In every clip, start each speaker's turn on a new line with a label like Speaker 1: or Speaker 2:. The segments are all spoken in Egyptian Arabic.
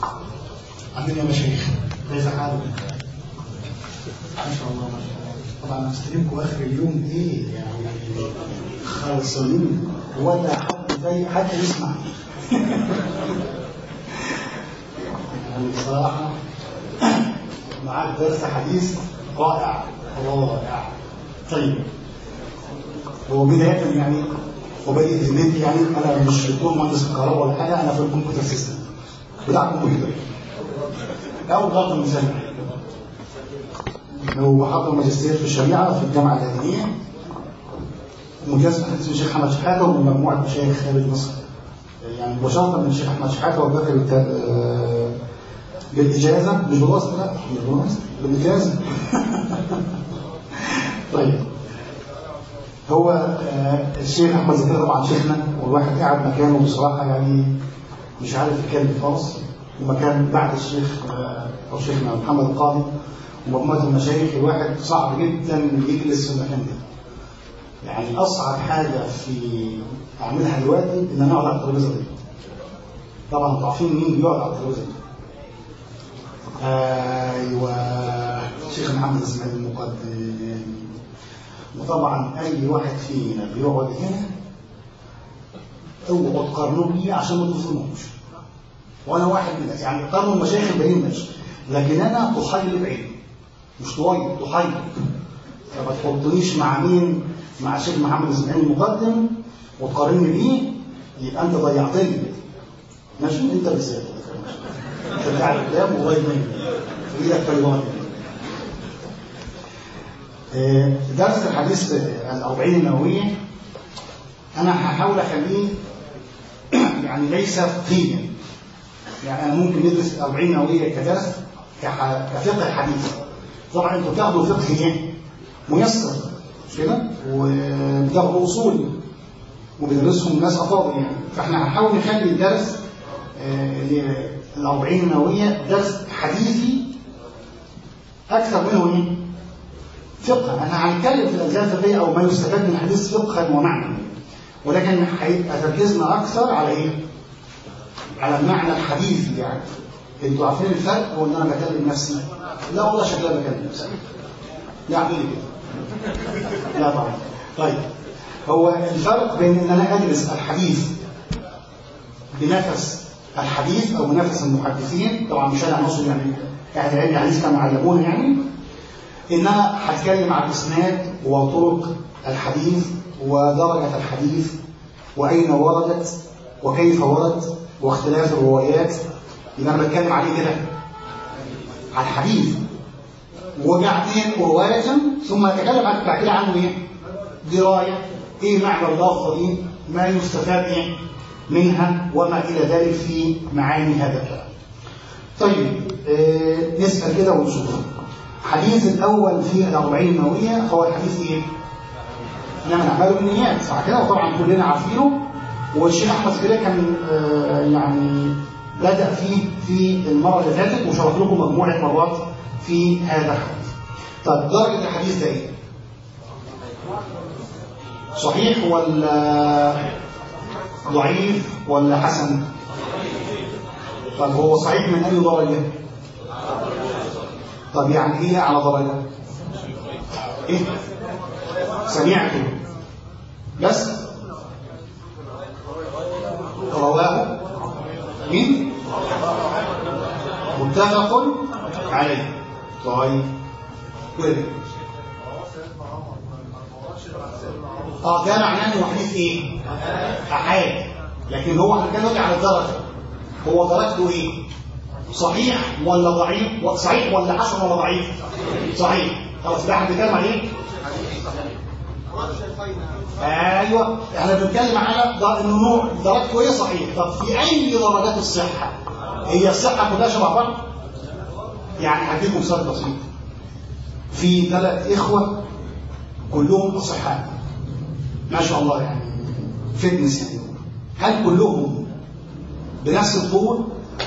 Speaker 1: عندنا يا مشايخ كيف حالك؟ ما شاء الله ما شاء الله طبعا مستلمكم اخر اليوم ايه يعني خالصين ولا حد زي حد يسمع يعني بصراحه معاك درس حديث رائع رائع طيب هو بدايه يعني وبدأ ذمتي يعني انا مش دكتور مهندس الكهرباء ولا حاجه انا في الكمبيوتر سيستم بتاع الكمبيوتر او ضغط المثال هو حضر ماجستير في الشريعه في الجامعه الادبيه مجاز حديث الشيخ احمد شحاته ومن مجموعه مشايخ خارج مصر يعني مباشره من الشيخ احمد شحاته وبدأ بالاجازه مش بالواسطه لا مش بالواسطه بالاجازه طيب هو آه الشيخ احمد زكريا طبعا شيخنا والواحد قاعد مكانه بصراحه يعني مش عارف يتكلم خالص ومكان بعد الشيخ آه او شيخنا محمد القاضي ومجموعه المشايخ الواحد صعب جدا يجلس في المكان ده. يعني اصعب حاجه في اعملها دلوقتي ان انا اقعد على الترابيزه دي. طبعا انتوا عارفين مين بيقعد على الترابيزه دي. ايوه الشيخ محمد اسماعيل المقدم وطبعا اي واحد فينا بيقعد هنا اوعوا تقارنوا بيه عشان ما تظلموش وانا واحد من الناس يعني قارنوا المشايخ الباقيين ماشي لكن انا طحيب عيني مش طويل طحيب فما تحطنيش مع مين مع الشيخ محمد اسماعيل المقدم وتقارني بيه يبقى انت ضيعتني ماشي انت بالذات انت بتاع الكلام وقريب مني في ايدك بيضاني درس الحديث الأربعين النووية أنا هحاول أخليه يعني ليس فقهيا يعني أنا ممكن ندرس الأربعين النووية كدرس كفقه الحديث طبعا أنتوا بتاخدوا فقه ايه؟ ميسر مش كده؟ وبتاخدوا أصول وبيدرسهم الناس أفاضل يعني فإحنا هنحاول نخلي الدرس الأربعين النووية درس حديثي أكثر منه إيه؟ فقه انا هنتكلم في الاجزاء الفقهيه او ما يستفاد من الحديث فقها ومعنى ولكن هيبقى تركيزنا اكثر على ايه؟ على المعنى الحديثي يعني انتوا عارفين الفرق ولا انا بكلم نفسي؟ لا والله شكلها بكلم نفسي لا اعمل كده لا طبعا طيب هو الفرق بين ان انا ادرس الحديث بنفس الحديث او بنفس المحدثين طبعا مش انا نقصد يعني اهل العلم الحديث كانوا علمونا يعني ان انا هتكلم عن الاسناد وطرق الحديث ودرجه الحديث واين وردت وكيف ورد واختلاف الروايات يبقى انا بتكلم عليه كده عن الحديث وبعدين روايه ثم اتكلم عن بعد كده عنه ايه؟ درايه ايه معنى اللفظه دي؟ ما يستفاد ايه؟ منها وما الى ذلك في معاني هذا الكلام. طيب آه نسال كده ونشوف الحديث الأول في الأربعين النووية هو الحديث إيه؟ إنما نعمله بالنيات صح كده وطبعا كلنا عارفينه والشيخ أحمد زكريا كان آه يعني بدأ فيه في المرة اللي فاتت وشرح لكم مجموعة مرات في هذا الحديث. طيب درجة الحديث ده إيه؟ صحيح ولا ضعيف ولا حسن؟ طيب هو صحيح من أي درجة؟ طب يعني ايه على درجة ايه سمعته بس رواه مين متفق عليه طيب كده اه ده معناه انه حديث ايه احاد لكن هو احنا كان على الدرجه هو درجته ايه صحيح ولا ضعيف صحيح ولا حسن ولا ضعيف صحيح خلاص ده احنا بنتكلم عن ايه ايوه احنا بنتكلم على انه نوع درجته ايه صحيح طب في اي درجات الصحه هي الصحه كلها شبه بعض يعني هديكم مثال بسيط في ثلاث اخوه كلهم اصحاء ما شاء الله يعني فتنس يعني هل كلهم بنفس الطول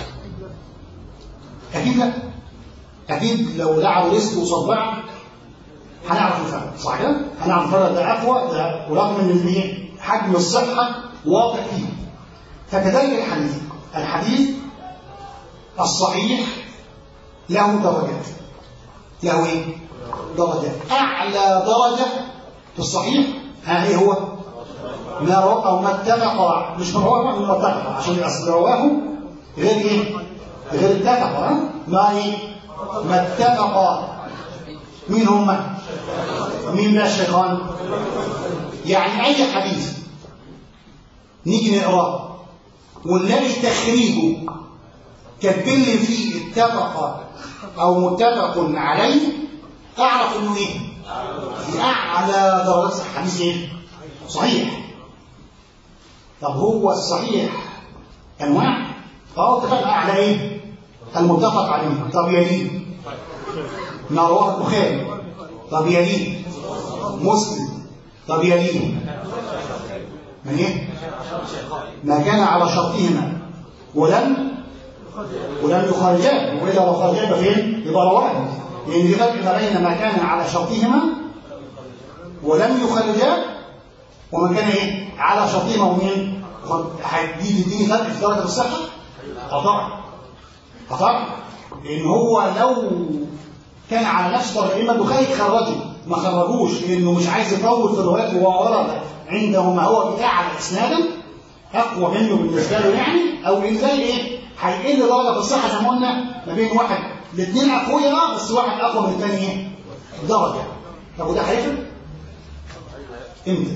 Speaker 1: اكيد لا اكيد لو لعبوا ريسك وصبعوا هنعرف الفرق صح كده؟ هنعرف الفرق ده اقوى ده ورغم ان ايه؟ حجم الصحه واضح فيه فكذلك الحديث الحديث الصحيح له درجات له ايه درجات اعلى درجه في الصحيح ها ايه هو ما رواه او ما اتفق مش ما رواه ما اتفق عشان اصل رواه غير ايه غير اتفق ها ما ايه ما اتفق مين هم مين بقى الشيخان يعني اي حديث نيجي نقراه ونلاقي تخريجه كاتبين لي فيه اتفق او متفق عليه اعرف انه ايه اعلى درجات الحديث ايه صحيح طب هو الصحيح انواع فهو اتفق على ايه المتفق عليه طب يليه ما رواه البخاري طب يليه مسلم طب يليه من ايه ما كان على شرطهما ولم ولم يخرجاه واذا لو خرجاه يبقى فين يبقى رواه لان دي فرق ما بين ما كان على شرطهما ولم يخرجاه وما كان ايه على شرطهما ومين دي دي فرق في درجه الصحه طبعا طبعا لان هو لو كان على نفس درجه اما البخاري خرجه ما خرجوش لانه مش عايز يطول في الروايات وهو ورد عنده ما هو بأعلى اسنادا اقوى منه بالنسبه له يعني او ان زي ايه هيقل درجه في الصحه زي ما قلنا ما بين واحد الاثنين اقوياء بس واحد اقوى من الثاني ايه درجه طب وده هيفرق امتى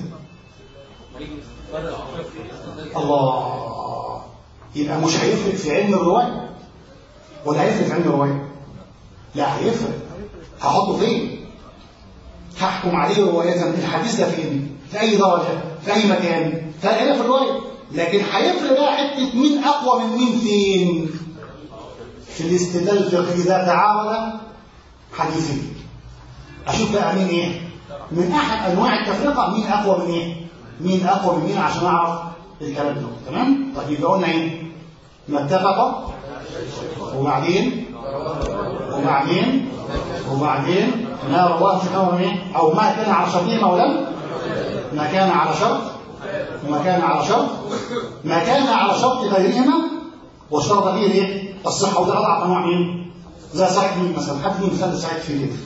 Speaker 1: الله يبقى مش هيفرق في علم الروايه ولا هيفرق في علم الروايه لا هيفرق هحطه فين هحكم عليه روايه الحديث ده فين في اي درجه في اي مكان فهنا في الروايه لكن هيفرق بقى حته مين اقوى من مين فين في الاستدلال الفقهي اذا تعارض حديثين اشوف بقى مين ايه من احد انواع التفرقه مين اقوى من ايه مين اقوى من مين عشان اعرف الكلام ده تمام طيب يبقى قلنا ايه ما اتفق وبعدين وبعدين وبعدين ما رواه في كون ايه او ما كان على شرطهما ولم ما كان على شرط وما كان على شرط ما كان على شرط غيرهما واشترط فيه الايه الصحه وده اضعف انواع مين زي صحيح مين مثلا حد مين مثال سعيد في كده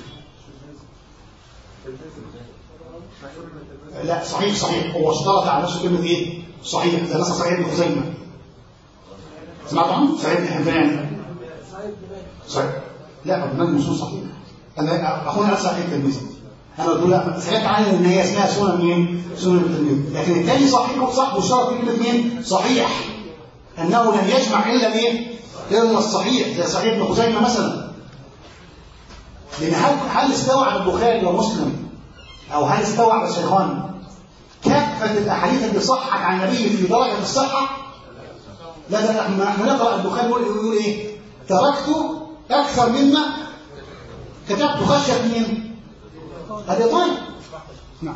Speaker 1: لا صحيح صحيح هو اشترط على نفسه كلمه ايه صحيح زي مثلا صحيح ابن خزيمه سمعت عنه صحيح بن حبان صحيح لا ابن نصوص صحيح انا اخونا صحيح التلميذ انا قلت لا سمعت عنه ان هي اسمها سنن مين سنن التلميذ لكن الثاني صحيح وصح واشترط في كلمه مين صحيح انه لم يجمع الا ايه الا الصحيح زي صحيح ابن خزيمه مثلا لان هل هل استوعب البخاري ومسلم او هل استوعب الشيخان كافه الاحاديث اللي صحت عن النبي في درجه الصحه لا ده احنا احنا نقرا البخاري يقول, يقول ايه تركت اكثر مما كتبت خشيه مين هذه طيب نعم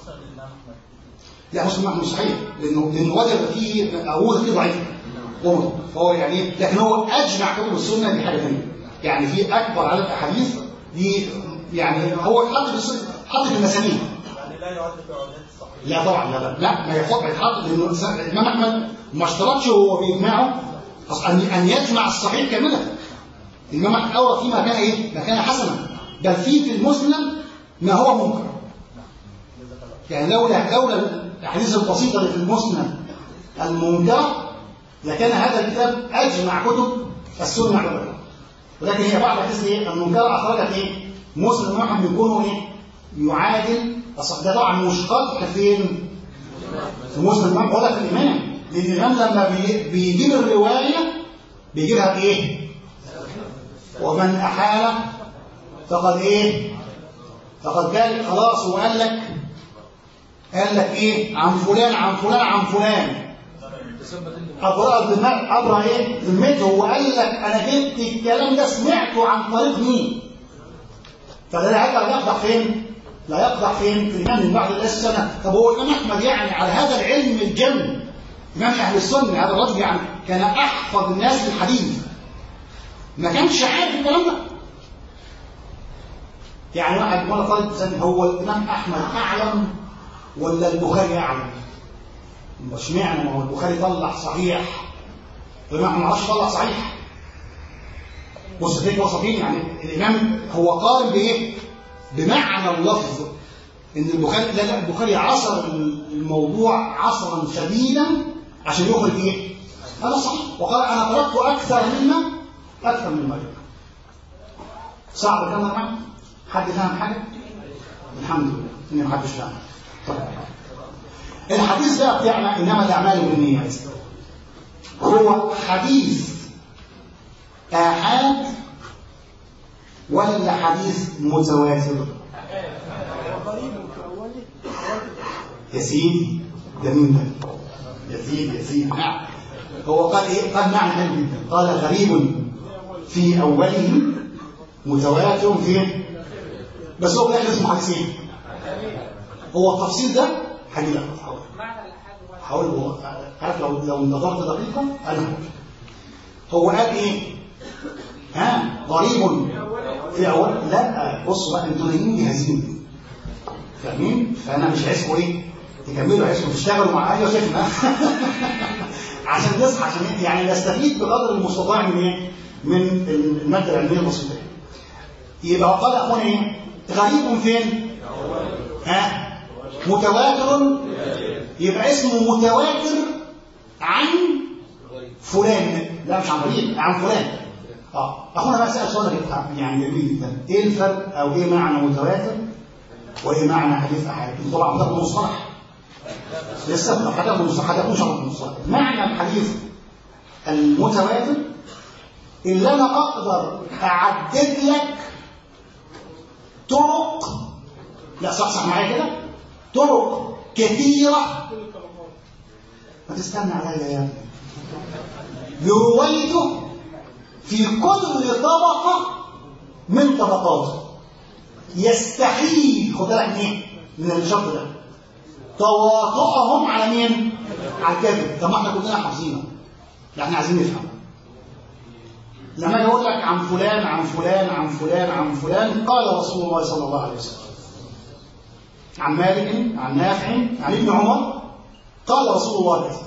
Speaker 1: لا مسلم احمد صحيح لانه لانه وجد فيه اوضه فيه ضعيفه فهو يعني لكن هو اجمع كتب السنه دي حاجه ثانيه يعني في اكبر عدد احاديث دي يعني هو حط في السنه حط في المسانيد
Speaker 2: لا يعد في عداد الصحيح
Speaker 1: لا طبعا لا لا لا ما يحط يتحط لانه الامام احمد ما اشترطش هو باجماعه أصل ان ان يجمع الصحيح كاملا الامام احمد اورى فيه ما كان ايه؟ ما كان حسنا بل في في المسلم ما هو منكر يعني لولا لولا الاحاديث البسيطه اللي في المسلم المنكره لكان هذا الكتاب اجمع كتب السنه على ولكن هي بعض الاحاديث ايه؟ المنكره اخرجت ايه؟ مسلم واحد بيكونوا ايه؟ يعادل أصل ده طبعا مش قدح فين؟ في مسلم الإمام ولا في الإمام لأن الإمام لما بي- بيجيب الرواية بيجيبها بإيه؟ ومن أحال فقد إيه؟ فقد قال خلاص وقال لك قال لك إيه؟ عن فلان عن فلان عن فلان أبرأ ذمته أبرأ إيه؟ ذمته وقال لك أنا جبت الكلام ده سمعته عن طريق مين؟ فده لا لا يقدح فين؟ لا يقدح فين؟ في الإمام من بعد الأس سنة طب هو الإمام أحمد يعني على هذا العلم الجم إمام أهل السنة هذا الرجل يعني كان أحفظ الناس بالحديث ما كانش عارف الكلام ده يعني واحد مرة طالب سنة هو الإمام أحمد أعلم ولا البخاري أعلم؟ اشمعنى ما هو البخاري طلع صحيح الإمام أحمد ما عرفش يطلع صحيح بص فيك وسطين يعني الامام هو قارن بايه بمعنى اللفظ ان البخاري لا لا البخاري عصر الموضوع عصرا شديدا عشان يخرج ايه هذا صح وقال انا تركت اكثر مما اكثر مما يمكن صعب الكلام ده معاك حد فاهم حاجه الحمد لله ان ما حدش فاهم طيب الحديث ده بتاعنا انما الاعمال بالنيات هو حديث آحاد ولا حديث متواتر يا سيدي ده مين ده يا سيدي يا سيدي نعم هو قال ايه قال معنى حلو جدا قال غريب في اوله متواتر في بس هو ده اسمه حديث ايه هو التفصيل ده هجي لك حاول عارف لو لو نظرت دقيقه انا هو قال ايه ها غريب في اول لا بصوا بقى انتوا نايمين جاهزين فاهمين فانا مش عايزكم ايه تكملوا عايزكم تشتغلوا معايا شيخنا عشان نصحى عشان يعني نستفيد بقدر المستطاع من ايه من الماده العلميه البسيطه يبقى قال اخونا ايه غريب فين ها متواتر يبقى اسمه متواتر عن فلان لا مش عن غريب عن فلان اه اخونا بقى سال سؤال يعني جميل جدا ايه الفرق او ايه معنى متواتر وايه معنى حديث احاد طبعا ده مصطلح لسه هتاخد مصطلح هتاخد شرط مصطلح معنى الحديث المتواتر اللي انا اقدر اعدد لك طرق لا صح صح معايا كده طرق كثيره ما تستنى عليا يا ابني لرويته في كل طبقة من طبقاته يستحيل خد بالك من ايه؟ من الشرط ده تواطؤهم على مين؟ على الكذب طب ما احنا كلنا حافظينه لا احنا عايزين نفهم لما اجي اقول لك عن فلان عن فلان عن فلان عن فلان قال رسول الله صلى الله عليه وسلم عن مالك عن نافع عن ابن عمر قال رسول الله كذا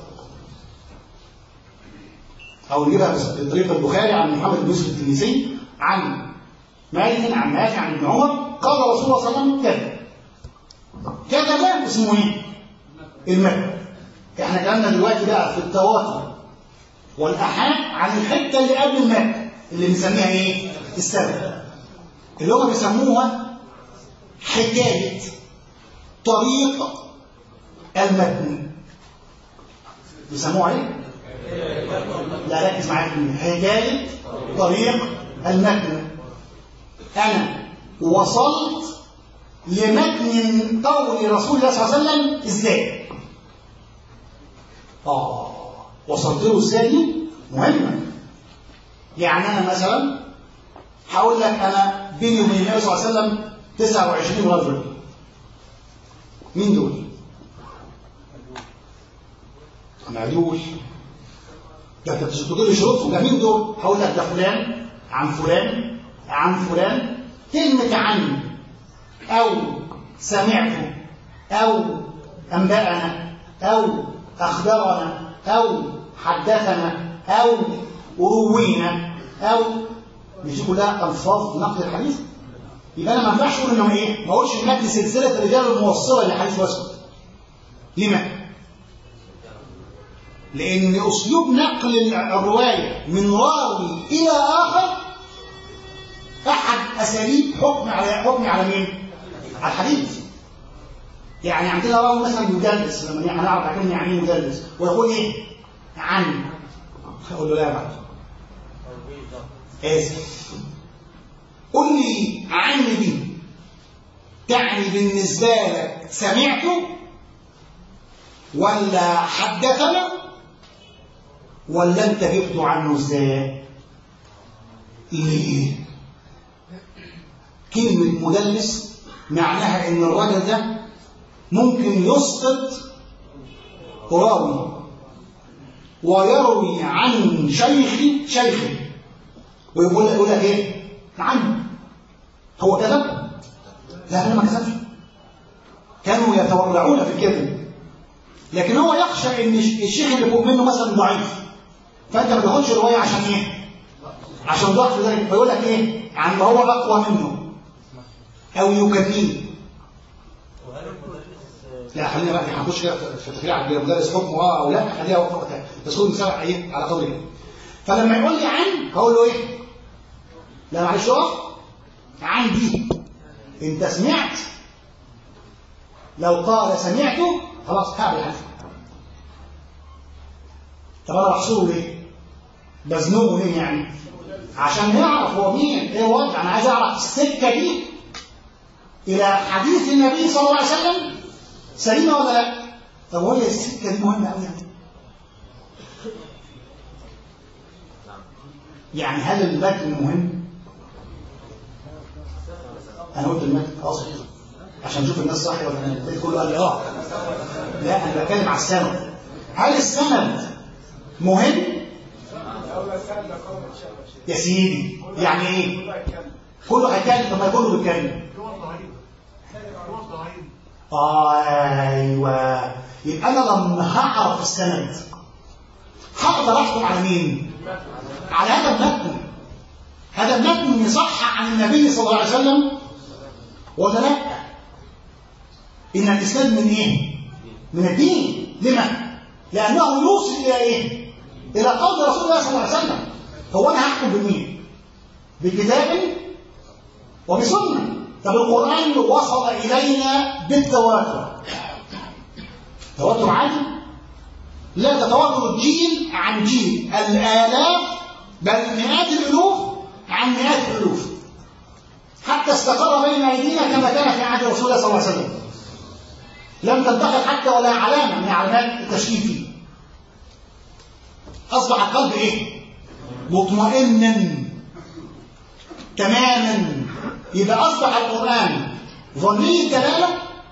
Speaker 1: أو نجيبها بطريقة البخاري عن محمد بن يوسف التلميذي عن مالك عن نافع عن ابن عمر قال رسول الله صلى الله عليه وسلم كذا كذا ده اسمه ايه؟ المد احنا كلامنا دلوقتي بقى في التواتر والأحاد عن الحتة اللي قبل المد اللي بنسميها ايه؟ السبب اللي هم بيسموها حكاية طريق المتن بيسموها ايه؟ لا ركز معايا في حكاية طريق المتن أنا وصلت لمتن قول رسول الله صلى الله عليه وسلم ازاي؟ آه وصلت له ازاي دي مهمة يعني أنا مثلا هقول لك أنا بيني وبين النبي صلى الله عليه وسلم 29 رجل مين دول؟ معدول ده انت تقول لي شروطهم ده مين دول؟ هقول لك ده فلان عن فلان عن فلان كلمة عن أو سمعت أو أنبأنا أو أخبرنا أو حدثنا أو روينا أو مش دي كلها ألفاظ نقل الحديث يبقى أنا ما ينفعش أقول إنه إيه؟ ما أقولش إن سلسلة الرجال الموصلة للحديث واسكت لما؟ لأن أسلوب نقل الرواية من راوي إلى آخر أحد أساليب حكم على حكم على مين؟ على الحديث. يعني عندنا راوي مثلا يدلس لما هنعرف عشان يعني ايه مدلس ويقول إيه؟ عن أقول له لا بعد آسف قل لي عن دي تعني بالنسبة لك سمعته ولا حدثنا ولا انت جبته عنه ازاي ليه كلمة مدلس معناها ان الراجل ده ممكن يسقط راوي ويروي عن شيخ شيخ ويقول يقول لك ايه عنه هو كذب لا انا ما كذبش كانوا يتورعون في الكذب لكن هو يخشى ان الشيخ اللي فوق منه مثلا ضعيف فانت ما تاخدش روايه عشان ايه عشان ضعف ذلك فيقول لك ايه عن ما هو اقوى منه او يكفيه
Speaker 2: وهل المدرس
Speaker 1: لا خلينا بقى هنخش كده في تفريع عن مدرس حكم اه او لا خليها وقت تاني بس خد مثال ايه على قول كده فلما يقول لي عن هقول له ايه لا معلش اقف عن دي انت سمعت لو قال سمعت خلاص هعمل عنه طب انا بحصره ليه بزنقه ليه يعني عشان نعرف هو مين ايه وضع انا عايز اعرف السكه دي الى حديث النبي صلى الله عليه وسلم سليمه ولا لا طب هو هي السكه دي مهمه قوي يعني يعني هل المتن مهم انا قلت المتن خلاص عشان نشوف الناس صح ولا انا البيت كله قال لي اه لا انا بتكلم على السند هل السند مهم يا سيدي يعني ايه كله هيتكلم طب ما كله بيتكلم ايوه يبقى انا لما هعرف السند هقدر احكم على مين على هذا المتن هذا المتن يصح عن النبي صلى الله عليه وسلم ولا لا ان الاسناد من ايه من الدين لما لانه يوصل الى ايه الى قول رسول الله صلى الله عليه وسلم هو انا هحكم بمين بكتاب وبسنه طب القران وصل الينا بالتواتر تواتر عادي لا تتواتر جيل عن جيل الالاف بل مئات الالوف عن مئات الالوف حتى استقر بين ايدينا كما كان في عهد رسول الله صلى الله عليه وسلم لم تنتقل حتى ولا علامه من علامات التشكيك فيه اصبح القلب ايه مطمئنا تماما يبقى اصبح القران ظني الدلاله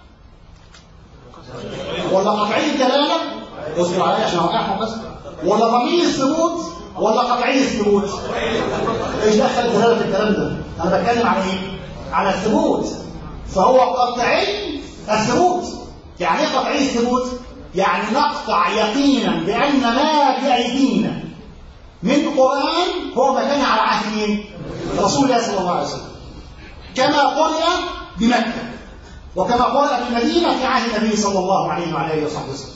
Speaker 1: ولا قطعي الدلاله اصبر عليا عشان اوقعهم بس ولا ظني الثبوت ولا قطعي الثبوت ايش دخل الدلاله في الكلام ده انا بتكلم على ايه على الثبوت فهو قطعي الثبوت يعني ايه قطعي الثبوت يعني نقطع يقينا بان ما بايدينا من قران هو ما كان على عهد مين رسول الله صلى الله عليه وسلم كما قرئ بمكه وكما قرأ في المدينة في عهد النبي صلى الله عليه وعلى آله وصحبه وسلم.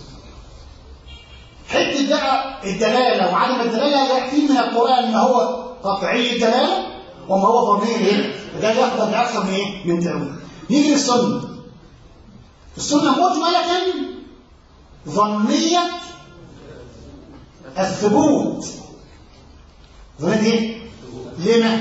Speaker 1: حتة بقى الدلالة وعدم الدلالة يأتي من القرآن ما هو قطعي الدلالة وما هو ظني الايه؟ ده يقدر بأكثر من ايه؟ من تأويل. نيجي للسنة. السنة مجملة ظنية الثبوت. ظنية ايه؟ لما؟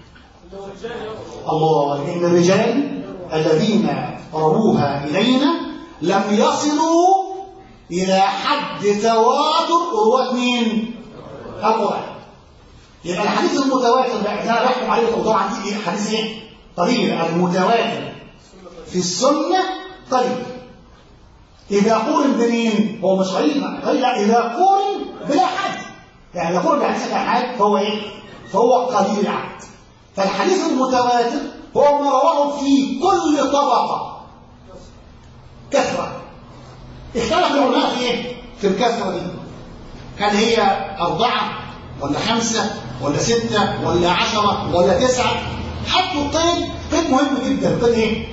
Speaker 1: الله إن الرجال الذين رووها إلينا لم يصلوا إلى حد تواتر رواة مين؟ القرآن يبقى الحديث المتواتر ده أنا بحكم عليه طبعا دي إيه؟ حديث إيه؟ قليل المتواتر في السنة قليل إذا قورن بمين؟ هو مش قليل قليل لا إذا قورن بلا حد يعني إذا قورن بحديث الأحاد فهو إيه؟ فهو قليل العدد فالحديث المتواتر هو ما رواه في كل طبقة كثرة اختلف العلماء في ايه؟ في الكثرة دي هل هي أربعة ولا خمسة ولا ستة ولا عشرة ولا تسعة حطوا القيد قيد مهم جدا قيد ايه؟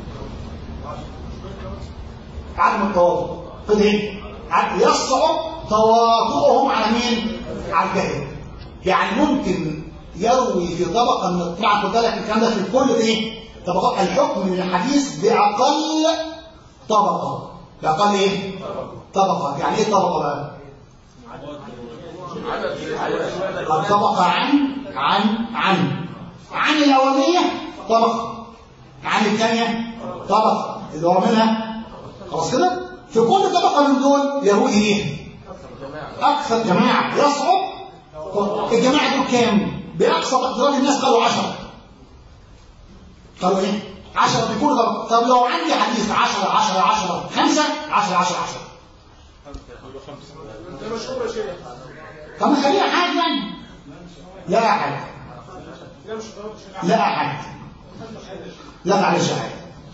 Speaker 1: عدم التواطؤ قيد ايه؟ يصعب تواطؤهم على مين؟ على الجاهل يعني ممكن يروي في طبقة من الطبعة قلت لك الكلام ده في كل ايه؟ طبقات الحكم من الحديث بأقل طبقة بأقل ايه؟ طبقة يعني ايه طبقة بقى؟ الطبقة عن عن عن عن الأولية طبقة عن الثانية طبقة اللي ورا منها خلاص كده؟ في كل طبقة من دول يروي ايه؟ أكثر جماعة يصعب الجماعة دول كام؟ بأقصى تقديرات الناس قالوا عشرة قالوا ايه؟ عشرة بكل ضرب طب لو عندي حديث عشرة عشرة عشرة خمسة عشرة عشرة عشرة طب نخليها حاجة يعني لا أحد لا أحد لا معلش أحد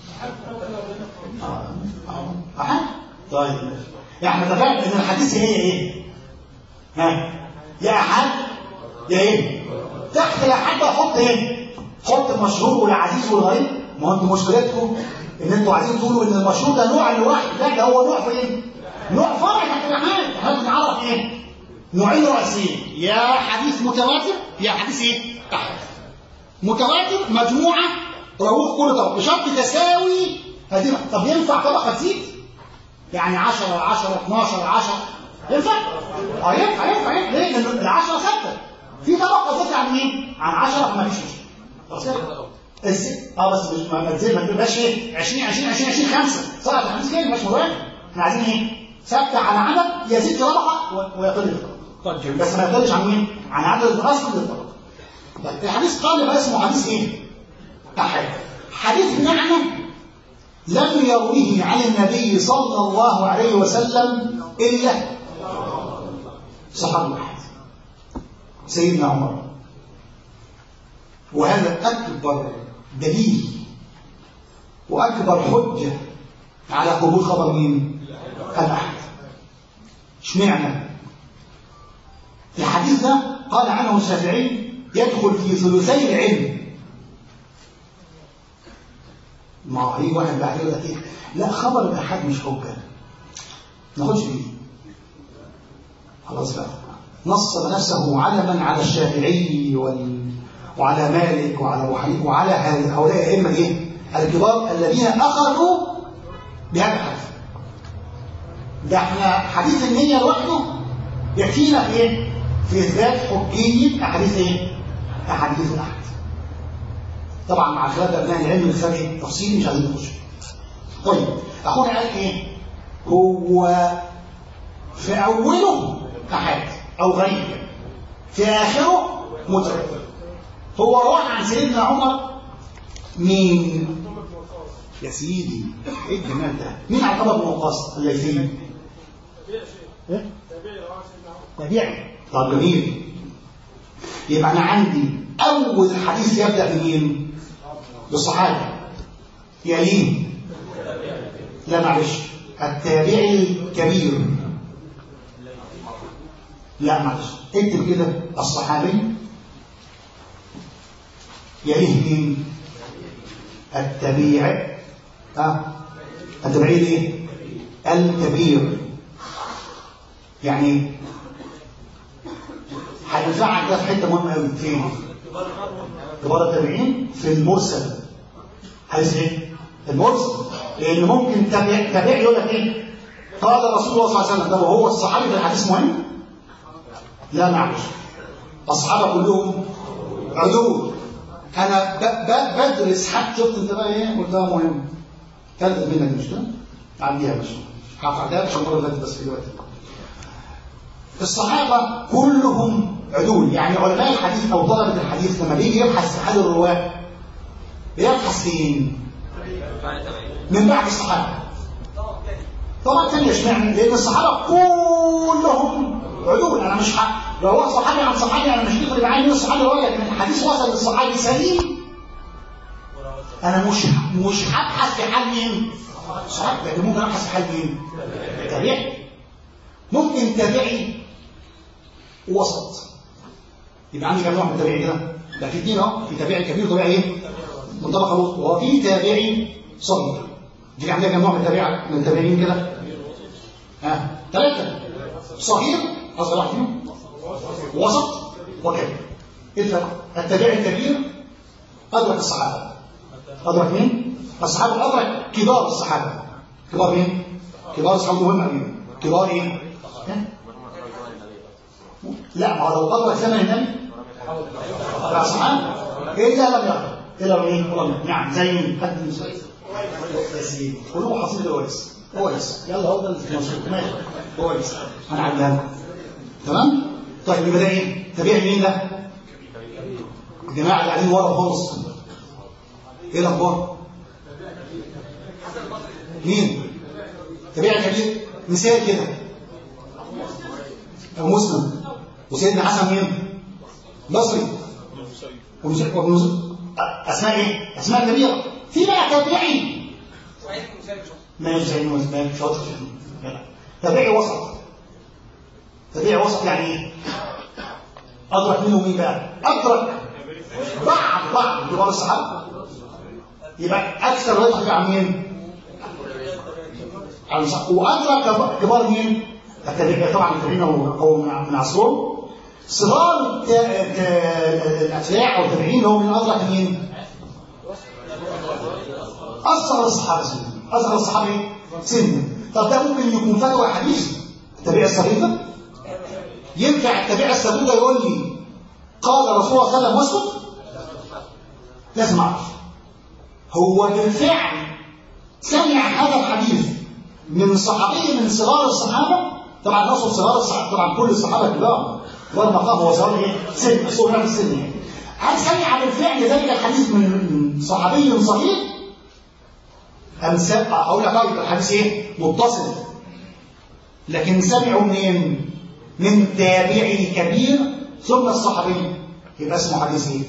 Speaker 1: أحد طيب يعني اتفقنا إن الحديث هي إيه؟ ها يا أحد يا ايه تحت الآحاد بقى حط ايه حط المشهور والعزيز والغريب ما هو انتوا مشكلتكم ان انتوا عايزين تقولوا ان المشهور ده نوع لوحده لا ده هو نوع فين نوع فرع تحت الآحاد احنا بنعرف ايه نوعين رئيسيين يا حديث متواتر يا حديث ايه احد متواتر مجموعه رواه كل طبق بشرط تساوي هذه طب ينفع طبقه تزيد يعني 10 10 12 10 ينفع اه ينفع ينفع ينفع ليه لان ال 10 ثابته في طبقه زادت عن ايه عن 10 فما فيش مشكله خلاص كده الس- اه بس مش ما ما تزيد ما تبقاش ايه 20 20 20 20 5 صح الحديث كده مش مهم احنا عايزين ايه ثابته على عدد يزيد في طبقه و- ويقل في طبقه طيب بس ما يقلش عن مين عن عدد الاصل للطبقه طيب الحديث قال بقى اسمه حديث ايه احد حديث معنى لم يرويه عن النبي صلى الله عليه وسلم الا صحابي واحد سيدنا عمر وهذا اكبر دليل واكبر حجه على قبول خبر مين الاحد اشمعنى الحديث ده قال عنه الشافعي يدخل في ثلثي العلم ما هو هيجي واحد بعد يقول لك ايه لا خبر الاحاد مش حجه ما ناخدش بيه خلاص بقى نصب نفسه علما على الشافعي وال... وعلى مالك وعلى ابو حنيفه وعلى هؤلاء الائمه ايه الكبار الذين اخذوا بهذا الحديث ده احنا حديث النية لوحده يكفينا في ايه؟ في اثبات حجية احاديث ايه؟ احاديث الاحد. طبعا مع خلاف ابناء العلم الفرق تفصيلي مش عايزين نخش. طيب اخونا قال ايه؟ هو في اوله احد او غريب في اخره متواتر. هو روح عن سيدنا عمر مين؟ يا سيدي ايه الجمال ده؟ مين على طبق وقاص الليثي؟ ايه؟ تابعي طب جميل يبقى انا عندي اول حديث يبدا بمين؟ بالصحابه يليه لا معلش التابعي الكبير لا معلش اكتب كده الصحابي يليه مين؟ التبيع ها التبعيد ايه الكبير يعني هينفعك ده في حته مهمه قوي فين كبار التابعين في المرسل عايز ايه المرسل لان ممكن تابع تابع يقول لك ايه قال رسول الله صلى الله عليه وسلم طب هو الصحابي في الحديث مهم لا معلش اصحابه كلهم عدول انا ب ب بدرس حد شفت انت بقى ايه قلت لها مهم ثالث منك مش كده عنديها مش هقعدها عشان المره اللي فاتت بس دلوقتي الصحابه كلهم عدول يعني علماء الحديث او طلبه الحديث لما بيجي يبحث في حال الرواه بيبحث فين؟ من بعد الصحابه طبعا تانية اشمعنى؟ لان الصحابه كلهم عدول انا مش ح... لو هو صحابي عن صحابي انا مش هتفرق معايا مين الصحابي هو لكن الحديث وصل للصحابي سليم انا مش مش هبحث في حال مين؟ صحابي لكن ممكن ابحث في حال مين؟ تابعي ممكن تابعي وسط يبقى عندي كام نوع من التابعي كده؟ ده في اثنين اهو في تابعي كبير وتابعي ايه؟ من طبقه الوسط وفي تابعي صغير دي عندنا كام نوع من التابعي من التابعين كده؟ ها ثلاثه صغير اصغر واحد فيهم وسط وكبير ايه الفرق؟ التابعي الكبير ادرك الصحابه ادرك مين؟ الصحابه ادرك كبار الصحابه كبار مين؟ كبار الصحابه مهمه مين؟ كبار ايه؟ ها؟ لا ما هو لو ادرك زمن النبي بتاع الصحابه الا لم يقرا الا لم ايه؟ ولم يقرا نعم زي مين؟ حد من يا سيدي كلهم حاصلين بالويس كويس يلا هو ده المظبوط ماشي كويس هنعدها لكم تمام؟ طيب يبقى ده ايه؟ تابعي مين ده؟ الجماعه اللي قاعدين ورا خالص ايه الاخبار؟ مين؟ تابعي كبير مثال كده ابو مسلم وسيدنا حسن مين؟ بصري وابن اسماء ايه؟ اسماء كبيره في بقى تابعي ماشي زي ما ماشي شاطر تابعي وسط تابعي وسط يعني ايه؟ أدرك منه مين بقى؟ أدرك بعض بعض كبار الصحابة يبقى أكثر روايات عن مين؟ عن الصحابة وأدرك كبار مين؟ التابعين طبعا التابعين هو من عصرهم صغار الت- الت- الأتباع أو التابعين هو من أدرك مين؟ أصغر الصحابة سنا أصغر الصحابة إيه؟ سنا طب ده ممكن يكون فتوى حديث التابع الصغير ده ينفع التابع الصغير ده يقول لي قال رسول الله صلى الله عليه وسلم واسكت لازم أعرف هو بالفعل سمع هذا الحديث من صحابي من صغار الصحابة طبعا نقصد صغار الصحابة طبعا كل الصحابة كبار كبار مقام هو صغار ايه سن صغار السن يعني هل سمع بالفعل ذلك الحديث من من صحابي صغير أم سمع أقول لك أيضا الحديث إيه متصل لكن سمعوا منين من تابعي كبير ثم الصحابي يبقى اسمه حديث إيه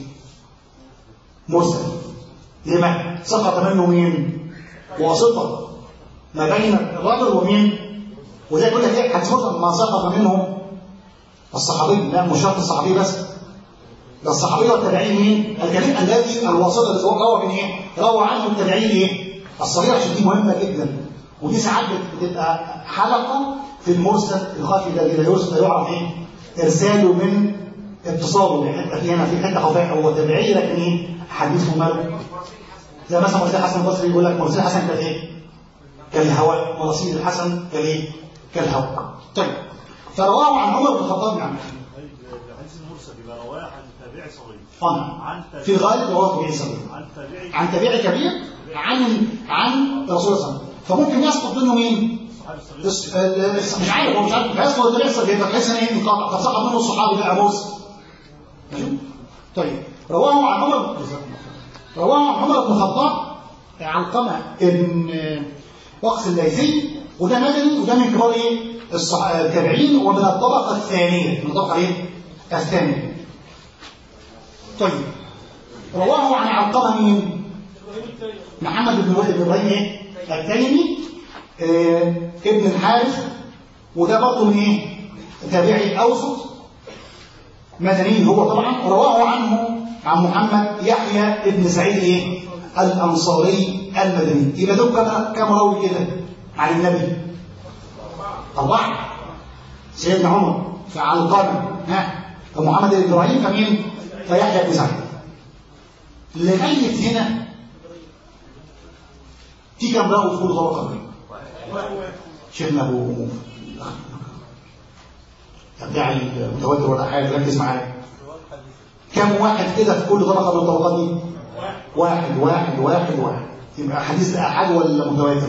Speaker 1: مرسل لما سقط منه مين واسطة ما بين الرجل ومين وده يقول لك ايه حديث مرسل ما سقط منهم الصحابي لا مش شرط الصحابي بس ده الصحابي والتابعين مين الكريم الذي الواسطة اللي هو روى من ايه روى عنه التابعين ايه الصغير عشان دي مهمة جدا ودي ساعات بتبقى حلقة في المرسل الخفي الذي لا يرسل لا يعرف ايه ارساله من اتصاله يعني في هنا في حته خفاء هو تابعي لكن ايه حديثه ماله زي مثلا مرسل حسن البصري يقول لك مرسل حسن كان ايه كالهواء مراسيل الحسن كالايه كالهواء طيب فرواه عن عمر بن الخطاب يعني
Speaker 3: طيب الحديث المرسل يبقى رواه عن تابعي صغير
Speaker 1: فن
Speaker 3: عن
Speaker 1: في الغالب رواه تابعي صغير
Speaker 3: عن تابعي
Speaker 1: عن تابعي كبير عن عن رسول الله صلى الله عليه وسلم فممكن يسقط منه مين؟
Speaker 3: الصحابي الصغير
Speaker 1: بس ال- مش عارف هو مش عارف هيسقط ولا يحصل يبقى تحس ان ايه انقطع طب سقط منه الصحابي بقى موسى ماشي؟ طيب رواه عن عمر رواه عن عمر بن الخطاب علقمه ابن وقس الليثي وده مدني وده من كبار ايه؟ الصح- التابعين ومن الطبقه الثانيه من الطبقه ايه؟ الثانيه طيب رواه عن علقمه مين؟ محمد بن وائل بن ابراهيم ايه؟ التيمي آه ابن الحارث وده برضه من ايه؟ تابعي اوسط مدني هو طبعا رواه عنه عن محمد يحيى ابن سعيد ايه؟ الانصاري المدني يبقى دول كم كم راوي كده عن النبي؟ أربعة سيدنا عمر فعلقمة ها فمحمد بن ابراهيم فمين؟ فيحيى بن سعيد لغاية هنا في كم راوي في كل طبقة شيخنا ابو الداعي المتواتر والاحاد ركز معايا كم واحد كده في كل طبقه من الطبقات دي واحد واحد واحد واحد يبقى حديث ده احاد ولا متواتر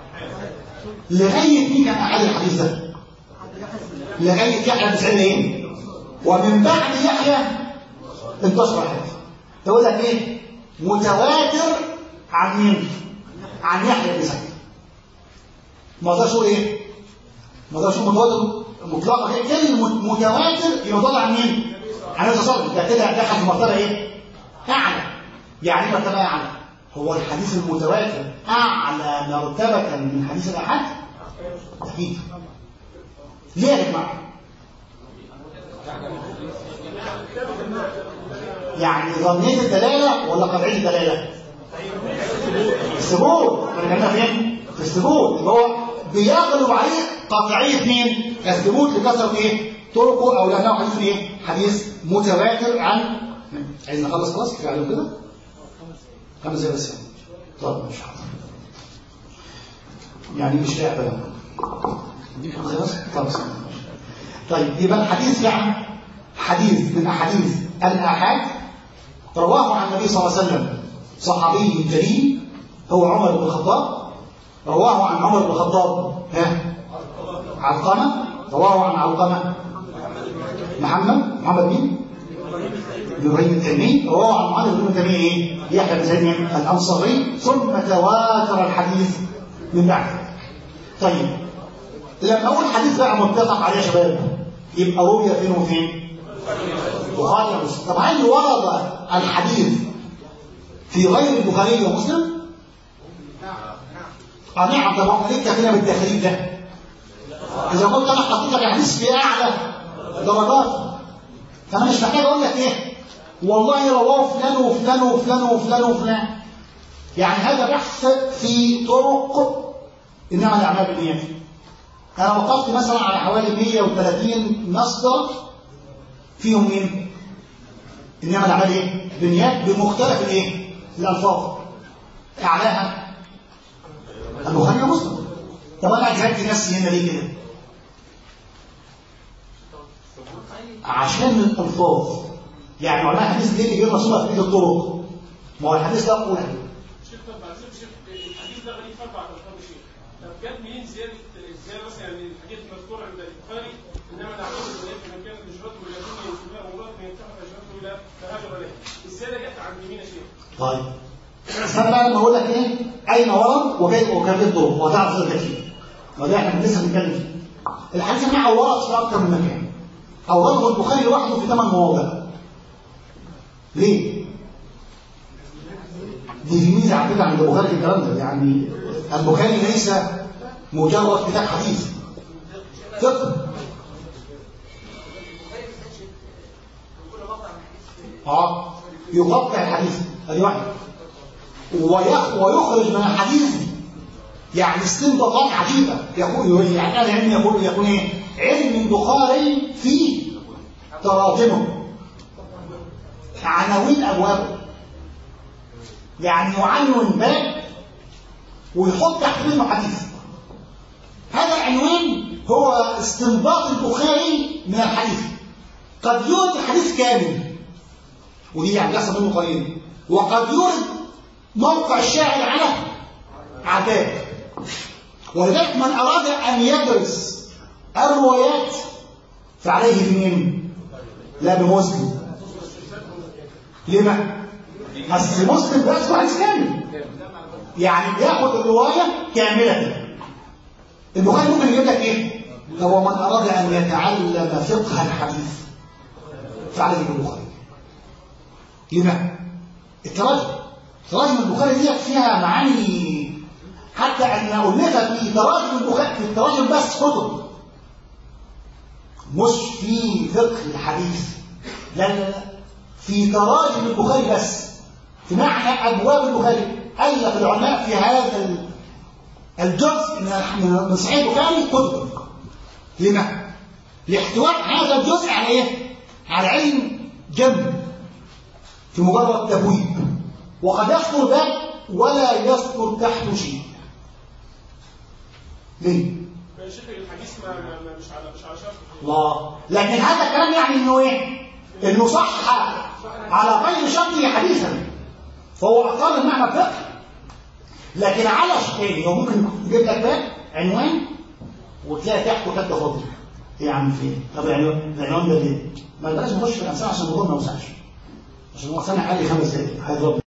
Speaker 1: لغايه مين كان احاد الحديث ده لغايه يحيى بن سعيد ايه ومن بعد يحيى انتشر الحديث تقول لك ايه متواتر عن مين عن يحيى بن سعيد ما ده شو ايه ما ده شو متواتر مطلقه كده كلمه متواتر يبقى طالع عن مين عن النبي صلى الله عليه وسلم ده كده دخل في مرتبه ايه اعلى يعني ايه مرتبه اعلى هو الحديث المتواتر اعلى مرتبه من حديث الاحاد اكيد ليه يا جماعه يعني ظنيه الدلاله ولا قطعيه الدلاله الثبوت احنا كنا فين في الثبوت اللي هو بيغلب عليه قطعيه مين الثبوت لكثره ايه طرقه او لانه حديث ايه حديث متواتر عن عايز نخلص خلاص كفايه عليهم كده خمس دقايق بس يعني طب مش حاضر يعني مش لعبه يعني دي خمس دقايق بس طب بس. طيب يبقى الحديث يعني حديث من احاديث الاحاد رواه عن النبي صلى الله عليه وسلم صحابي كريم هو عمر بن الخطاب رواه عن عمر بن الخطاب ها علقمة رواه عن علقمة محمد محمد مين؟ بن ابراهيم التيمي رواه عن محمد بن التيمي ايه؟ يحيى بن سعيد الانصاري ثم تواتر الحديث من بعده. طيب لما اقول حديث بقى متفق عليه يا شباب يبقى روي فين وفين؟ البخاري ومسلم. طب هل ورد الحديث في غير البخاري ومسلم؟ اه نعم طب احنا ليه كافينا بالتخريج ده؟ اذا كنت انا حطيت لك الحديث في اعلى درجات فانا مش محتاج اقول لك ايه والله رواه فلان وفلان وفلان وفلان وفلان يعني هذا بحث في طرق انما الاعمال بالنيات انا وقفت مثلا على حوالي 130 مصدر فيهم مين انما الاعمال ايه بالنيات بمختلف الايه الالفاظ اعلاها البخاري ومسلم طب انا اجهدت نفسي هنا ليه كده عشان الالفاظ يعني علماء الحديث ليه بيجيب مصوبه في ايد الطرق ما هو الحديث ده اقوى
Speaker 4: شيخ طب بعد شيخ الحديث ده غريب فرق على الفاظ شيخ طب جت منين زياده ازاي مثلا يعني الحديث مذكور عند البخاري انما الاعمال بالنيات من كانت هجرته الى دنيا ينسبها مراد من انتهت هجرته الى فهاجر اليه الزياده جت عند مين يا شيخ؟
Speaker 1: طيب استنى بقى لما اقول لك ايه اين ورد وكيف وكيف الطرق وهتعرف ازاي كتير وده احنا لسه بنتكلم فيه الحديث يا جماعه ورد في اكثر من مكان اورده البخاري لوحده في ثمان مواضع ليه؟ دي في ميزه على فكره عند البخاري في الكلام ده يعني البخاري ليس مجرد كتاب حديث فقه اه يقطع الحديث ادي واحده ويخ- ويخرج من الحديث يعني استنباطات عجيبه يقول يعني اهل العلم يقول يكون ايه؟ علم البخاري في تراجمه عناوين ابوابه يعني يعنون باب ويحط تحت منه حديث هذا العنوان هو استنباط البخاري من الحديث قد يورد الحديث كامل ودي يعني بيحصل منه قليل وقد يورد موقع الشاهد على عتاب ولذلك من أراد أن يدرس الروايات فعليه بمين؟ لا بمسلم لما؟ أصل مسلم بيذكر حديث كامل يعني بياخد الرواية كاملة البخاري ممكن يجيب لك ايه؟ هو من أراد أن يتعلم فقه الحديث فعليه بالبخاري لما؟ التراجم تراجم البخاري دي فيها معاني حتى أن ألفت في تراجم البخاري في التراجم بس كتب مش في فقه الحديث لا لا لا في تراجم البخاري بس في معنى أبواب البخاري ألف العلماء في هذا ال- الجزء من من صحيح البخاري كتب لما؟ لاحتواء هذا الجزء على ايه؟ على علم جم في مجرد تبويب وقد يذكر باب ولا يذكر تحته شيء ليه؟
Speaker 4: يا شيخ الحديث ما, ما ما- مش على مش على شرط
Speaker 1: الله لكن هذا الكلام يعني انه ايه؟ انه صح على غير شرطه حديثا فهو اقل معنى فقه لكن على شيء هو ممكن يجيب لك باب عنوان وتلاقي تحته كتاب فاضي ايه يا عم فين؟ طب العنوان العنوان ده ليه؟ ما بلاش نخش في الامثله عشان الموضوع ما يوسعش عشان هو سنه اقل خمس دقايق هيضرب